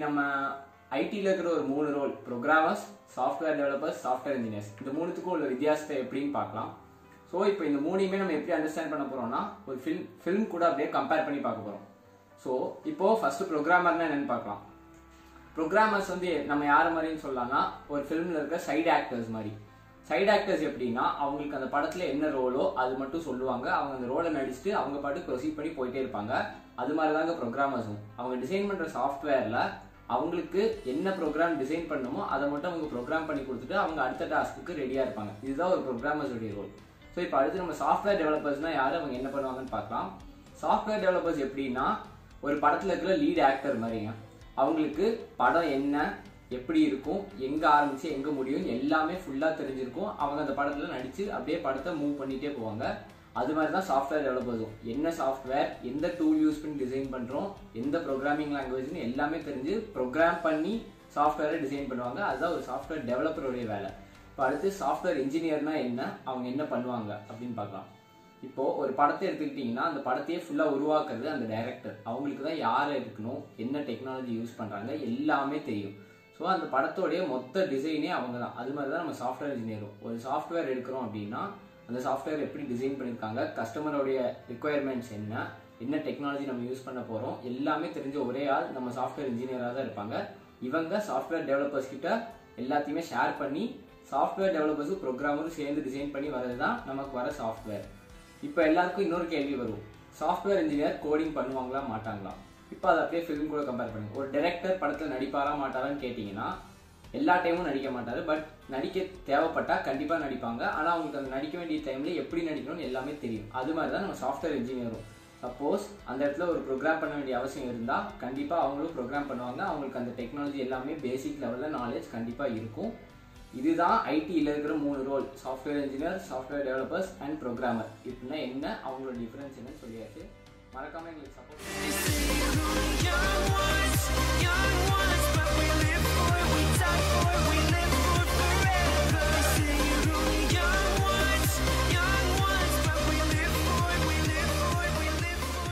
நம்ம ஐடியில் இருக்கிற ஒரு மூணு role programmers software developers software engineers இந்த மூணுத்துக்கும் உள்ள வித்தியாசத்தை எப்படின்னு பார்க்கலாம் ஸோ இப்போ இந்த மூணையுமே நம்ம எப்படி அண்டர்ஸ்டாண்ட் பண்ண போறோம்னா ஒரு ஃபில்ம் ஃபில்ம் கூட அப்படியே கம்பேர் பண்ணி பார்க்க போறோம் ஸோ இப்போ ஃபர்ஸ்ட் ப்ரோக்ராமர்னா என்னன்னு பார்க்கலாம் ப்ரோக்ராமர்ஸ் வந்து நம்ம யார் மாதிரின்னு சொல்லலாம்னா ஒரு ஃபிலிமில் இருக்க சைடு ஆக்டர்ஸ் மாதிரி சைடு ஆக்டர்ஸ் எப்படின்னா அவங்களுக்கு அந்த படத்தில் என்ன ரோலோ அது மட்டும் சொல்லுவாங்க அவங்க அந்த ரோலை நடிச்சுட்டு அவங்க பாட்டு ப்ரொசீட் பண்ணி போயிட்டே இருப்பாங்க அது மாதிரி தாங்க ப்ரோக்ராமர்ஸும் அவங்க டிசைன் பண்ணுற சாஃப்ட்வேரில் அவங்களுக்கு என்ன ப்ரோக்ராம் டிசைன் பண்ணுமோ அதை மட்டும் அவங்க ப்ரோக்ராம் பண்ணி கொடுத்துட்டு அவங்க அடுத்த டாஸ்க்கு ரெடியாக இருப்பாங்க இதுதான் ஒரு ப்ரோக்ராமர்ஸுடைய ரோல் ஸோ இப்போ அடுத்து நம்ம சாஃப்ட்வேர் டெவலப்பர்ஸ்னால் யார் அவங்க என்ன பண்ணுவாங்கன்னு பார்க்கலாம் சாஃப்ட்வேர் டெவலப்பர்ஸ் எப்படின்னா ஒரு படத்தில் இருக்கிற லீட் ஆக்டர் மாதிரிங்க அவங்களுக்கு படம் என்ன எப்படி இருக்கும் எங்கே ஆரம்பிச்சு எங்கே முடியும் எல்லாமே ஃபுல்லாக தெரிஞ்சிருக்கும் அவங்க அந்த படத்தில் நடித்து அப்படியே படத்தை மூவ் பண்ணிகிட்டே போவாங்க அது மாதிரி தான் சாஃப்ட்வேர் டெவலப்பர்ஸும் என்ன சாஃப்ட்வேர் எந்த டூல் யூஸ் பண்ணி டிசைன் பண்ணுறோம் எந்த ப்ரோக்ராமிங் லாங்குவேஜ்னு எல்லாமே தெரிஞ்சு ப்ரோக்ராம் பண்ணி சாஃப்ட்வேரை டிசைன் பண்ணுவாங்க அதுதான் ஒரு சாஃப்ட்வேர் டெவலப்பருடைய வேலை இப்போ அடுத்து சாஃப்ட்வேர் இன்ஜினியர்னா என்ன அவங்க என்ன பண்ணுவாங்க அப்படின்னு பார்க்கலாம் இப்போ ஒரு படத்தை எடுத்துக்கிட்டிங்கன்னா அந்த படத்தையே ஃபுல்லாக உருவாக்குறது அந்த டைரக்டர் அவங்களுக்கு தான் யார் இருக்கணும் என்ன டெக்னாலஜி யூஸ் பண்ணுறாங்க எல்லாமே தெரியும் ஸோ அந்த படத்தோடைய மொத்த டிசைனே அவங்க தான் அது மாதிரி தான் நம்ம சாஃப்ட்வேர் இன்ஜினியரும் ஒரு சாஃப்ட்வேர் எடுக்கிறோம் அப்படின்னா அந்த சாஃப்ட்வேர் எப்படி டிசைன் பண்ணியிருக்காங்க கஸ்டமருடைய ரிக்குயர்மெண்ட்ஸ் என்ன என்ன டெக்னாலஜி நம்ம யூஸ் பண்ண போகிறோம் எல்லாமே தெரிஞ்ச ஒரே ஆள் நம்ம சாஃப்ட்வேர் இன்ஜினியராக தான் இருப்பாங்க இவங்க சாஃப்ட்வேர் டெவலப்பர்ஸ் கிட்ட எல்லாத்தையுமே ஷேர் பண்ணி சாஃப்ட்வேர் டெவலப்பர்ஸும் ப்ரோக்ராமரும் சேர்ந்து டிசைன் பண்ணி வரது தான் நமக்கு வர சாஃப்ட்வேர் இப்போ எல்லாருக்கும் இன்னொரு கேள்வி வரும் சாஃப்ட்வேர் இன்ஜினியர் கோடிங் பண்ணுவாங்களா மாட்டாங்களா இப்போ அதை அப்படியே ஃபிலிம் கூட கம்பேர் பண்ணுங்க ஒரு டைரக்டர் படத்தில் நடிப்பாரா மாட்டாரான்னு கேட்டிங்கன்னா எல்லா டைமும் நடிக்க மாட்டாரு பட் நடிக்க தேவைப்பட்டா கண்டிப்பாக நடிப்பாங்க ஆனால் அவங்களுக்கு அந்த நடிக்க வேண்டிய டைமில் எப்படி நடிக்கணும்னு எல்லாமே தெரியும் அது மாதிரி தான் நம்ம சாஃப்ட்வேர் இன்ஜினியரும் சப்போஸ் அந்த இடத்துல ஒரு ப்ரோக்ராம் பண்ண வேண்டிய அவசியம் இருந்தால் கண்டிப்பாக அவங்களும் ப்ரோக்ராம் பண்ணுவாங்க அவங்களுக்கு அந்த டெக்னாலஜி எல்லாமே பேசிக் லெவலில் நாலேஜ் கண்டிப்பாக இருக்கும் இதுதான் ஐடியில் இருக்கிற மூணு role software engineer software developers and programmer இப்படின்னா என்ன அவங்களோட டிஃப்ரென்ஸ் என்னன்னு சொல்லியாச்சு மறக்காம எங்களுக்கு support Young ones, young ones, but we live